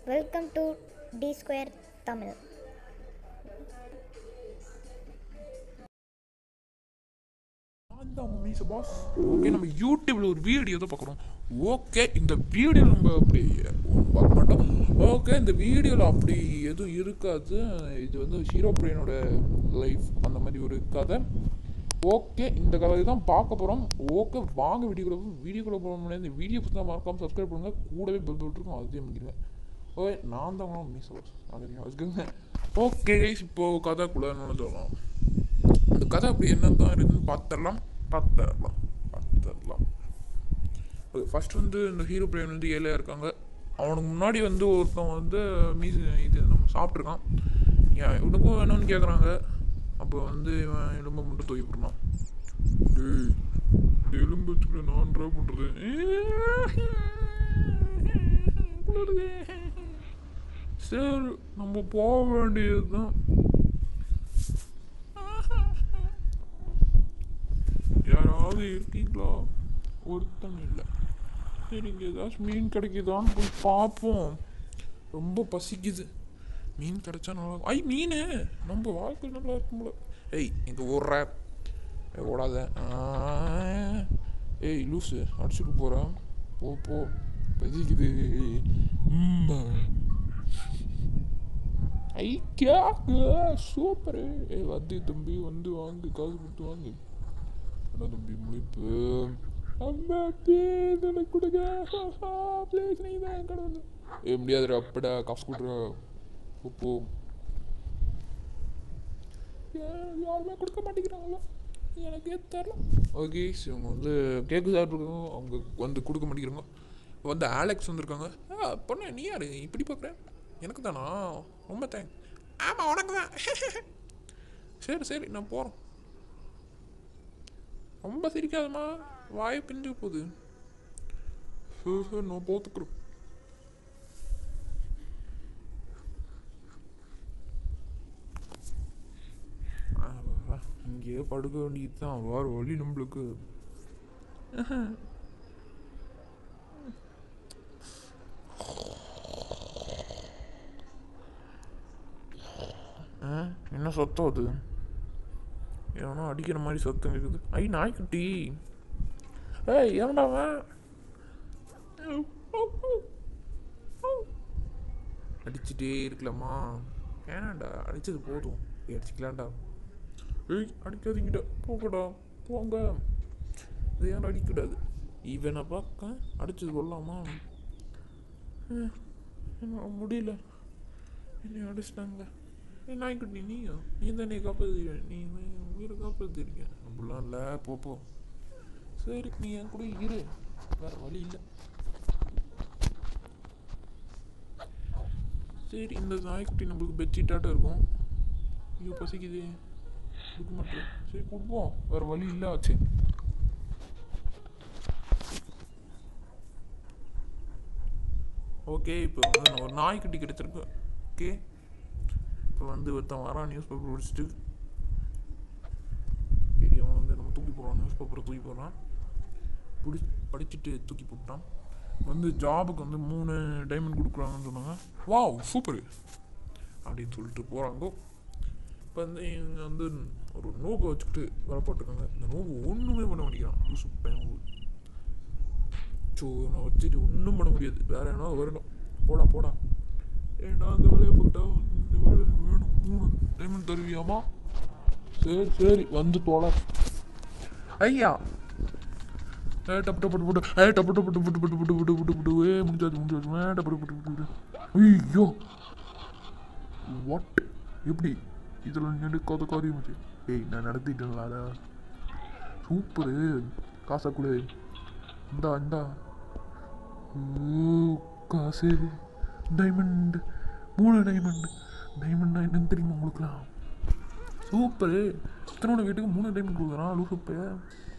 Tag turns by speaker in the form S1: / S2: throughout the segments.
S1: Welcome to T square Tamil
S2: நான் தான் மீச பாஸ் ஓகே நம்ம யூடியூப்ல ஒரு வீடியோ தான் பார்க்குறோம் ஓகே இந்த வீடியோ நம்ம அப்படி ஒண்ணும் பார்க்க மாட்டோம் ஓகே இந்த வீடியோவில் அப்படி எதுவும் இருக்காது இது வந்து ஹீரோ பிரியனோட லைஃப் அந்த மாதிரி ஒரு கதை ஓகே இந்த கதை தான் பார்க்க போகிறோம் ஓகே வாங்க வீடியோக்குள்ள வீடியோக்குள்ள போக முடியாது இந்த வீடியோ பற்றி மறக்காம சப்ஸ்கிரைப் பண்ணுங்க கூடவே பெல் போட்டுருக்கோம் அதையும் முடிக்கிறேன் ஓகே நான் தான் மீச பாஸ் அது வச்சுக்கோங்க ஓகே இப்போது கதைக்குள்ளே நுழைஞ்சிடலாம் அந்த கதை அப்படி என்ன தான் இருக்குன்னு பார்த்துடலாம் பார்த்துடலாம் பார்த்துடலாம் ஃபர்ஸ்ட் வந்து இந்த ஹீரோ பிளேன் வந்து ஏழையாக இருக்காங்க அவனுக்கு முன்னாடி வந்து ஒருத்தன் வந்து மீஸ் இது நம்ம சாப்பிட்ருக்கான் ஏன் இவனுக்கும் வேணும்னு கேட்குறாங்க அப்போ வந்து இவன் எலும்பை மட்டும் தூக்கி போடலாம் டேய் இந்த எலும்பு வச்சுக்கிட்டு நான் ட்ரை பண்ணுறது சரி நம்ம போக வேண்டியது தான் யாராவது இருக்கீங்களா ஒருத்தன் இல்லை சரி இங்கே ஏதாச்சும் மீன் கிடைக்குதான்னு போய் பார்ப்போம் ரொம்ப பசிக்குது மீன் கிடைச்சா நல்லா இருக்கும். ஐ மீன் நம்ம வாழ்க்கை நல்லா இருக்கும்ல ஏய் இங்கே ஓடுற ஏய், ஓடாத ஆ. ஏய் லூசு அடிச்சுட்டு போகிறேன் போ போ பசிக்குது ம். ஐ கேக்கு சூப்பரு ஏய் வந்து தம்பி வந்து வாங்கு காசு கொடுத்து வாங்கு என்ன தம்பி முழிப்பு அம்மா ப்ளீஸ் எனக்கு கொடுங்க ப்ளீஸ் நீ தான் கடவுள் ஏ முடியாதுடா அப்படா காசு கொடுறா போ, போ ஏன் யாருமே கொடுக்க மாட்டேங்கிறாங்களா எனக்கே தெரில ஓகே இவங்க வந்து கேக்கு சாப்பிட்ருக்காங்க அவங்க வந்து கொடுக்க மாட்டேங்கிறாங்க இப்போ வந்து ஆலெக்ஸ் வந்திருக்காங்க ஆ பொண்ணு நீ யாரு இப்படி பார்க்குறேன் எனக்கு தானா ரொம்ப தேங்க் ஆமாம் உனக்கு தான் சரி சரி நான் போகிறேன் ரொம்ப சிரிக்காதம்மா வாய் பிஞ்சு போகுது சரி சரி நான் பார்த்துக்குறேன் இங்கேயே படுக்க வேண்டியது தான் வேறு வழி நம்மளுக்கு ஆ, என்ன சத்தம் அது எவனோ அடிக்கிற மாதிரி சத்தம் இருக்குது ஐ நாய்க்குட்டி ஏய் எவன்டா அவன் அடிச்சுட்டே இருக்கலாமா வேணாண்டா அடிச்சது போதும் போய் அடிச்சுக்கலாம்டா ஏய் அடிக்காதீங்கடா போங்கடா போங்க இது ஏன் அடிக்கக்கூடாது இவனை பார்க்க அடிச்சது கொள்ளலாமா ம், என்னால முடியல என்னை அடிச்சிட்டாங்க ஏய் நாய்க்குட்டி நீயும் நீ தானே காப்பாற்று நீ நீ உயிரை காப்பாற்றிருக்க அப்படிலாம் இல்லை போ போ சரி நீ என் கூட இரு வேற வழி இல்லை சரி இந்த நாய்க்குட்டி நம்மளுக்கு பெட்ஷீட்டாட்டம் இருக்கும் ஐயோ பசிக்குது கொடுக்க மாட்டேன் சரி கொடுப்போம் வேற வழி இல்லை ஆச்சு ஓகே இப்போ வந்து நான் ஒரு நாய்க்குட்டி கிடைச்சிருக்கு ஓகே இப்போ வந்து ஒருத்தன் வரான் நியூஸ் பேப்பர் படிச்சுட்டு பெரியவன் வந்து நம்ம தூக்கி போடுறான் நியூஸ் பேப்பரை தூக்கி போடுறான் பிடி படிச்சுட்டு தூக்கி போட்டான் வந்து ஜாபுக்கு வந்து மூணு டைமண்ட் கொடுக்குறாங்கன்னு சொன்னாங்க வாவ் சூப்பர் அப்படின்னு சொல்லிட்டு போகிறாங்க இப்போ வந்து இவங்க வந்து ஒரு நோக்கை வச்சுக்கிட்டு வேலை போட்டிருக்காங்க இந்த நோக்கு ஒன்றுமே பண்ண மாட்டேங்கிறான் லூசு பையன் ஸோ நான் வச்சுட்டு ஒன்றும் பண்ண முடியாது வேற என்ன வரணும் போடா போடா ஏண்டா அந்த வேலையை போட்டா இந்த வேலை எனக்கு வேணும் மூணு டைமண்ட் தருவியாமா சரி சரி வந்து தோல ஐயா ஏ டப்பு டப்பு புட்டு ஏ டப்பு டப்பு டப்பு புட்டு புட்டு புட்டு புட்டு புட்டு ஏ முடிஞ்சாச்சு முடிஞ்சாச்சு ஏ டப்பு டப்பு புட்டு புட்டு ஐயோ வாட் எப்படி இதில் நெடுக்காத காரியம் வச்சு ஏய் நான் நடத்திட்டேன்ல சூப்பரு காசை கொடு இந்தா இந்தா ஓ காசு டைமண்ட் மூணு டைமண்ட் டைமண்ட்னா என்னன்னு தெரியுமா உங்களுக்குலாம் சூப்பரு இத்தனோட வீட்டுக்கு மூணு டைமண்ட் கொடுக்குறான் லூசு பையன்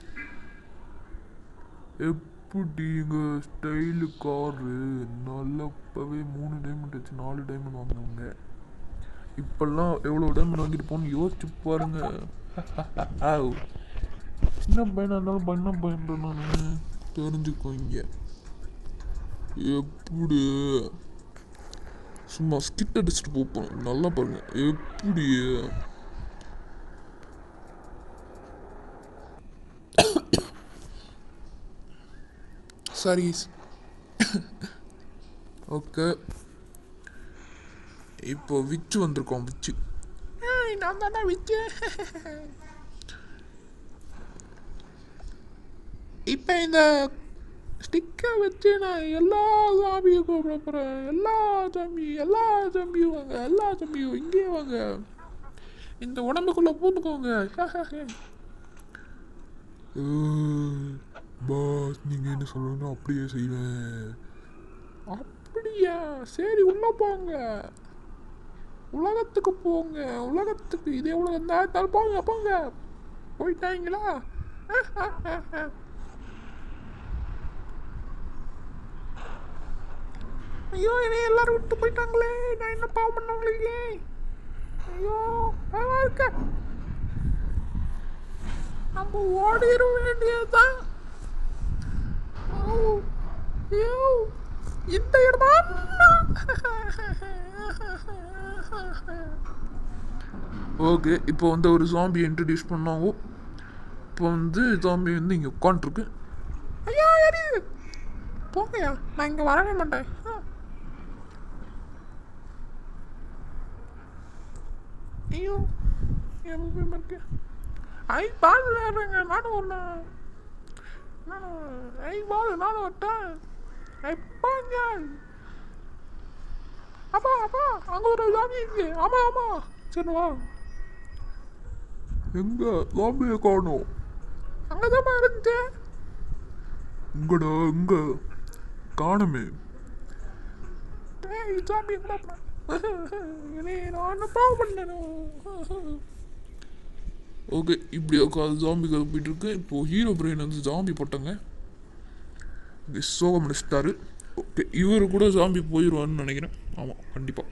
S2: எப்படி எங்கள் ஸ்டைலு காரு நல்லப்பவே மூணு டைமண்ட் வச்சு நாலு டைமண்ட் வாங்கினவங்க இப்பெல்லாம் எவ்வளோ டைமண்ட் வாங்கிட்டு போகணும்னு யோசிச்சு பாருங்க ஆவ். சின்ன பையனாக இருந்தாலும் பண்ண பையன் நான் தெரிஞ்சுக்கோங்க எப்படி சும்மா ஸ்கிட் அடிச்சுட்டு போப்போம் நல்லா பாருங்க எப்படி சாரி ஓகே இப்போ விச்சு வந்திருக்கோம் விச்சு ஏய் நான் தானே விச்சு இப்போ இந்த ஸ்டிக்கை வச்சு நான் எல்லா சாமியும் கூப்பிட போகிறேன் எல்லா சாமியும் எல்லா சாமியும் வாங்க எல்லா சாமியும் இங்கேயே வாங்க இந்த உடம்புக்குள்ளே பூந்துக்கோங்க பாஸ் நீங்கள் என்ன சொல்லணும் அப்படியே செய்வேன் அப்படியா சரி உள்ள போங்க உலகத்துக்கு போங்க உலகத்துக்கு இதே உலகம் தான் போங்க போங்க போயிட்டாங்களா ஐயோ என்னை எல்லாரும் விட்டு போயிட்டாங்களே நான் என்ன பாவம் பண்ணவங்களே ஐயோ பயமா இருக்க நம்ம ஓடிட வேண்டியதுதான் ஐயோ, ஐயோ, இந்த இடமா ஓகே இப்போ வந்து ஒரு ஜாம்பி இன்ட்ரடியூஸ் பண்ணாங்க இப்போ வந்து ஜாம்பி வந்து இங்கே உட்காந்துருக்கு ஐயா யாரு போங்கயா நான் இங்கே வரவே மாட்டேன் ஆ. ஐயோ என் பயமா இருக்கு ஐ பால் விளையாடுறேங்க நானும் ஒன்று நானும் ஐ பால் நானும் விட்டேன் ஐ பாங்க அப்பா அப்பா அங்கே ஒரு ஜாமி இருக்கு ஆமாம் ஆமாம் சரி வா எங்க ஜாம்பியை காணும் அங்கே தான் இருந்துச்சு இங்கடா இங்க காணுமே டேய் ஜாம்பி எங்கடா போன இனி நான் என்ன பாவம் பண்ணணும் ஓகே இப்படி உட்காந்து ஜாம்பி கதை போயிட்டு இருக்கு இப்போ ஹீரோ பிரெயின் வந்து ஜாம்பி போட்டாங்க இங்கே சோகம் முடிச்சிட்டாரு ஓகே இவர் கூட ஜாம்பி போயிடுவான்னு நினைக்கிறேன் ஆமாம் கண்டிப்பாக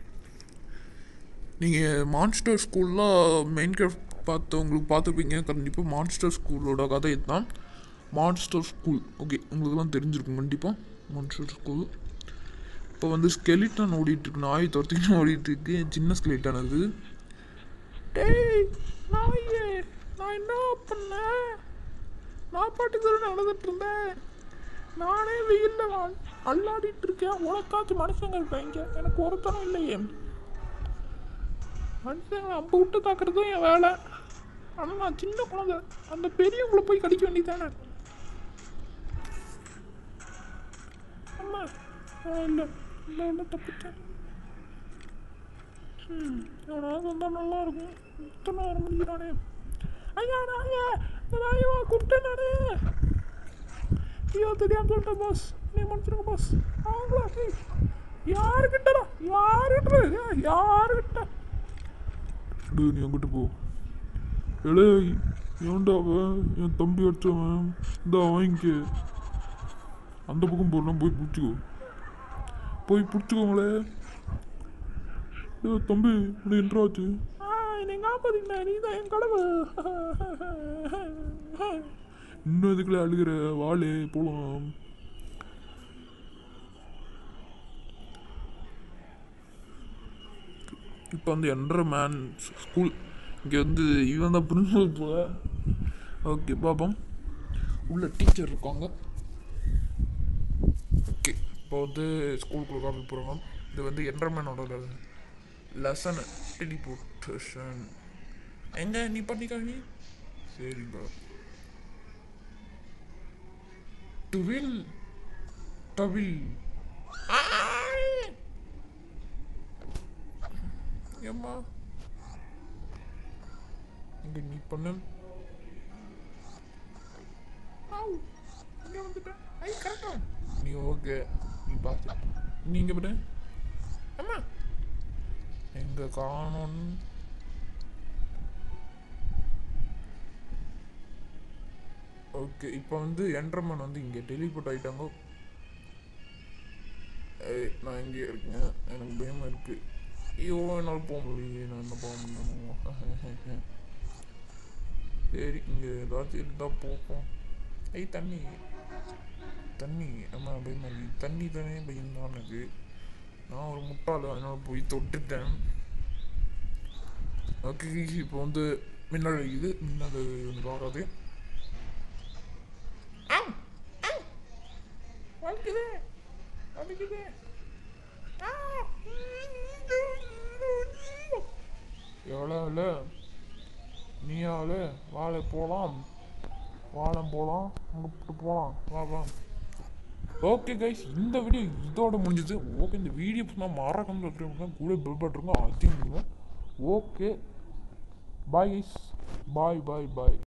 S2: நீங்கள் மான்ஸ்டர் ஸ்கூலில் மெயின் கிராஃப்ட் பார்த்தவங்களுக்கு பார்த்துருப்பீங்க கண்டிப்பாக மான்ஸ்டர் ஸ்கூலோட கதை இதுதான் மான்ஸ்டர் ஸ்கூல் ஓகே உங்களுக்குலாம் தெரிஞ்சிருக்கும் கண்டிப்பாக மான்ஸ்டர் ஸ்கூல் இப்போ வந்து ஸ்கெலிட்டன் ஓடிட்டுருக்கு நாய் துரத்திக்கிட்டு ஓடிட்டுருக்கு சின்ன ஸ்கெலிட்டன் அது டேய் நாயே நான் என்ன பண்ணேன் நான் பாட்டுக்கு தான் நடந்துட்டு இருந்தேன் நானே வெயில்ல அல்லாடிட்டு இருக்கேன் உனக்காச்சும் மனுஷங்க இருக்காங்க எனக்கு ஒருத்தனம் இல்லையே மனுஷங்க அம்பு விட்டு தாக்குறதும் என் வேலை ஆனால் நான் சின்ன குழந்தை அந்த பெரியவங்களை போய் கடிக்க வேண்டியதானே அம்மா இல்லை இல்லை இல்லை தப்பிட்டேன் ம் எவனாவது வந்தால் நல்லா இருக்கும் இத்தனை வர முடிக்கிறானே ஐயா நாயா நாயா கூப்பிட்டேன் நானே ஐயோ தெரியாம சொல்லிட்டேன் பாஸ் நீ மன்னிச்சிருங்க பாஸ் அவங்களா ஏய், யாருக்கிட்டடா யாருக்கிட்ட ஏய், யாருக்கிட்ட டேய் நீ அங்கிட்டு போ எலே ஏன்டா அவன் என் தம்பி அடிச்சவன் இந்த வாங்கிக்க அந்த பக்கம் போடலாம் போய் பிடிச்சிக்கோ போய் பிடிச்சிக்கோங்களே ஏய் தம்பி உனக்கு என்றாச்சு நீங்க ஆப்பாதீங்களா நீ தான் என் கடவுள் இன்னும் இதுக்குள்ள அழுகிற வாளே போலாம் இப்போ வந்து என்ட்ர மேன் ஸ்கூல் இங்கே வந்து இவன் தான் பிரின்சிபல் போல ஓகே பாப்போம் உள்ள டீச்சர் இருக்காங்க ஓகே இப்போ வந்து ஸ்கூலுக்குள்ள காப்பி போகிறாங்க இது வந்து என்டர்மேனோட லெசன் டெலிபோர்டேஷன் எங்க நீ பண்ணிக்காமி சரிங்க டுவில் டவில் ஏம்மா இங்க நீ பண்ண ஆவ், இங்க வந்துட்ட. ஐ, கரெக்டா. நீ ஓகே நீ பார்த்து நீங்க விட அம்மா எங்க காணும் ஓகே இப்போ வந்து என்ட்ரமன் வந்து இங்கே டெலிபோர்ட் ஆகிட்டாங்க ஏய் நான் இங்கே இருக்கேன் எனக்கு பயமாக இருக்கு ஐயோ என்னால் போக முடியல நான் என்ன போக முடியும் சரி இங்கே ஏதாச்சும் இருந்தால் போப்போம் ஐய் தண்ணி தண்ணி ஆமாம் பயமாக இருக்கு தண்ணி தானே பயம் தான் எனக்கு நான் ஒரு முட்டாள் அதனால போய் தொட்டுட்டேன் ஓகே இப்போ வந்து மின்னல் இது மின்னல் வந்து வராது வலிக்குது வலிக்குது எவ்வளோ நீயாவில் வாழை போகலாம் வாழம் போகலாம் அங்கே போகலாம் வா வா ஓகே கைஸ் இந்த வீடியோ இதோட முடிஞ்சது ஓகே இந்த வீடியோ நான் மறக்காம சப்ஸ்கிரைப் கூட பில் பட்டிருக்கோம் அதையும் ஓகே பாய் கைஸ் பாய் பாய் பாய்